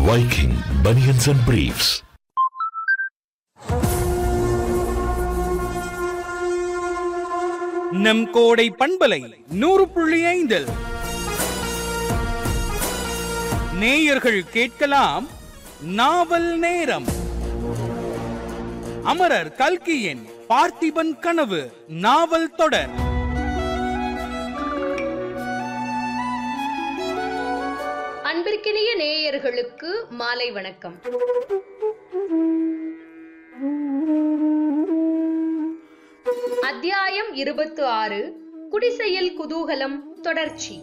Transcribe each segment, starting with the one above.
Viking Bunions and Briefs. நம் கோடை பண்பலை நூறு புள்ளி ஐந்தில் நேயர்கள் கேட்கலாம் நாவல் நேரம் அமரர் கல்கியின் பார்த்திபன் கனவு நாவல் தொடர் அன்பிற்கினிய நேயர்களுக்கு மாலை வணக்கம் அத்தியாயம் இருபத்து ஆறு குடிசையில் குதூகலம் தொடர்ச்சி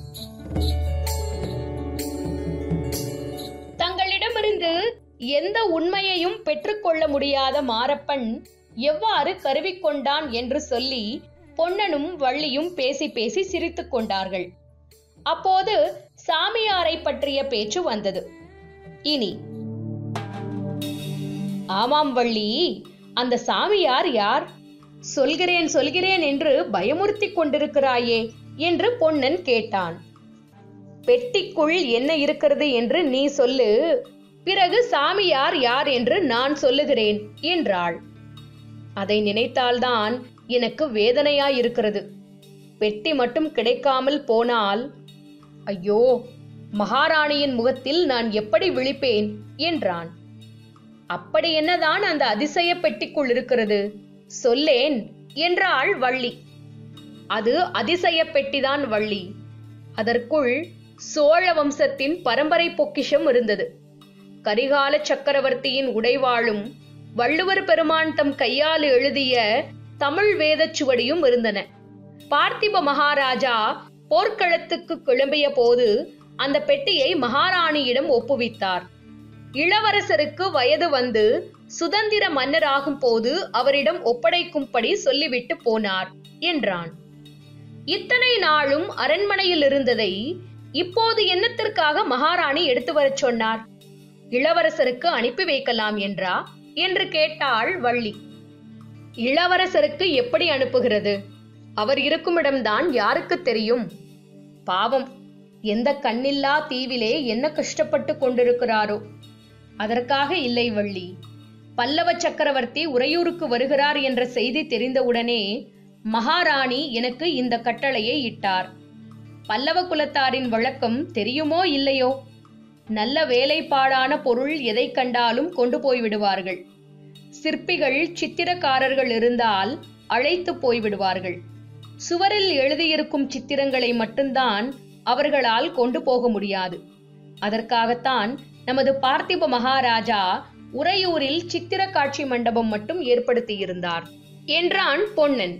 தங்களிடமிருந்து எந்த உண்மையையும் பெற்றுக்கொள்ள முடியாத மாரப்பன் எவ்வாறு கருவிக்கொண்டான் என்று சொல்லி பொன்னனும் வள்ளியும் பேசி பேசி சிரித்துக் கொண்டார்கள் அப்போது சாமியாரை பற்றிய பேச்சு வந்தது இனி ஆமாம் வள்ளி அந்த சாமியார் யார் சொல்கிறேன் சொல்கிறேன் என்று பயமுறுத்தி கொண்டிருக்கிறாயே என்று பொன்னன் கேட்டான் பெட்டிக்குள் என்ன இருக்கிறது என்று நீ சொல்லு பிறகு சாமியார் யார் என்று நான் சொல்லுகிறேன் என்றாள் அதை நினைத்தால்தான் எனக்கு வேதனையாயிருக்கிறது பெட்டி மட்டும் கிடைக்காமல் போனால் ஐயோ மகாராணியின் முகத்தில் நான் எப்படி விழிப்பேன் என்றான் அப்படி என்னதான் அந்த அதிசய பெட்டிக்குள் இருக்கிறது சொல்லேன் என்றாள் வள்ளி அது அதிசய பெட்டிதான் வள்ளி அதற்குள் சோழ வம்சத்தின் பரம்பரை பொக்கிஷம் இருந்தது கரிகால சக்கரவர்த்தியின் உடைவாளும் வள்ளுவர் பெருமான் தம் கையால் எழுதிய தமிழ் வேதச் சுவடியும் இருந்தன பார்த்திப மகாராஜா போர்க்களத்துக்கு கிளம்பிய போது அந்த பெட்டியை மகாராணியிடம் ஒப்புவித்தார் இளவரசருக்கு வயது வந்து சுதந்திர மன்னராகும் போது அவரிடம் ஒப்படைக்கும்படி சொல்லிவிட்டு போனார் என்றான் இத்தனை நாளும் அரண்மனையில் இருந்ததை இப்போது என்னத்திற்காக மகாராணி எடுத்து வரச் சொன்னார் இளவரசருக்கு அனுப்பி வைக்கலாம் என்றா என்று கேட்டாள் வள்ளி இளவரசருக்கு எப்படி அனுப்புகிறது அவர் இருக்கும் இடம்தான் யாருக்கு தெரியும் பாவம் எந்த கண்ணில்லா தீவிலே என்ன கஷ்டப்பட்டு கொண்டிருக்கிறாரோ அதற்காக இல்லை வள்ளி பல்லவ சக்கரவர்த்தி உறையூருக்கு வருகிறார் என்ற செய்தி தெரிந்தவுடனே மகாராணி எனக்கு இந்த கட்டளையை இட்டார் பல்லவ குலத்தாரின் வழக்கம் தெரியுமோ இல்லையோ நல்ல வேலைப்பாடான பொருள் எதை கண்டாலும் கொண்டு போய் விடுவார்கள் சிற்பிகள் சித்திரக்காரர்கள் இருந்தால் அழைத்து போய் விடுவார்கள் சுவரில் எழுதியிருக்கும் சித்திரங்களை மட்டும்தான் அவர்களால் கொண்டு போக முடியாது அதற்காகத்தான் நமது பார்த்திப மகாராஜா உறையூரில் சித்திர காட்சி மண்டபம் மட்டும் ஏற்படுத்தியிருந்தார் என்றான் பொன்னன்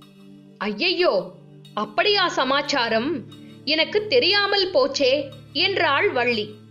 ஐயையோ அப்படியா சமாச்சாரம் எனக்கு தெரியாமல் போச்சே என்றாள் வள்ளி